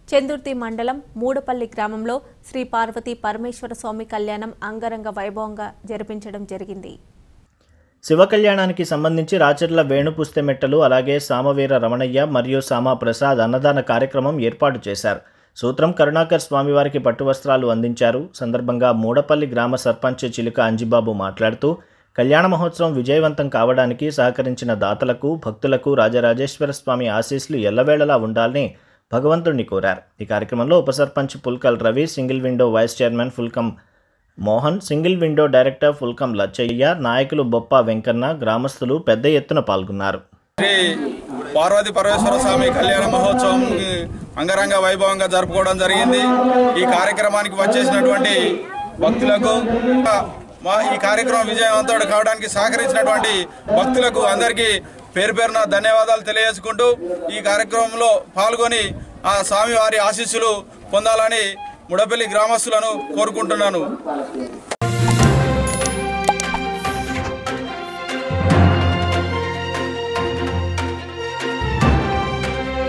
చందుర్తి మండలం మూడపల్లి గ్రామంలో శ్రీ పార్వతీ పరమేశ్వర స్వామి కళ్యాణం అంగరంగ వైభవంగా జరిపించడం జరిగింది శివ కళ్యాణానికి సంబంధించి రాచర్ల వేణుపుస్తెమెట్టలు అలాగే సామవీర రమణయ్య మరియు సామా ప్రసాద్ అన్నదాన కార్యక్రమం ఏర్పాటు చేశారు సూత్రం కరుణాకర్ స్వామివారికి పట్టు వస్త్రాలు అందించారు సందర్భంగా మూడపల్లి గ్రామ సర్పంచ్ చిలుక అంజిబాబు మాట్లాడుతూ కళ్యాణ మహోత్సవం విజయవంతం కావడానికి సహకరించిన దాతలకు భక్తులకు రాజరాజేశ్వర స్వామి ఆశీస్సులు ఎల్లవేళలా ఉండాలని భగవంతుడిని కోరారు ఈ కార్యక్రమంలో ఉప sarpanch Pulkal Ravi single window vice chairman Phulkam Mohan single window director Phulkam Lachaiah నాయకులు బొప్ప వెంకన్న గ్రామస్తులు పెద్ద ఎత్తున పాల్గొన్నారు శ్రీ పార్వతి పరమేశ్వర స్వామి కళ్యాణ మహోత్సవం అంగరంగ వైభవంగా జరుపుకోవడం జరిగింది ఈ కార్యక్రమానికి వచ్చేసినటువంటి భక్తులకు మా ఈ కార్యక్రమం విజయవంతం కావడానికి సహకరించినటువంటి భక్తులకు అందరికీ పేరు పేరున ధన్యవాదాలు తెలియజేసుకుంటూ ఈ కార్యక్రమంలో పాల్గొని ఆ స్వామివారి ఆశీస్సులు పొందాలని ముడపల్లి గ్రామస్తులను కోరుకుంటున్నాను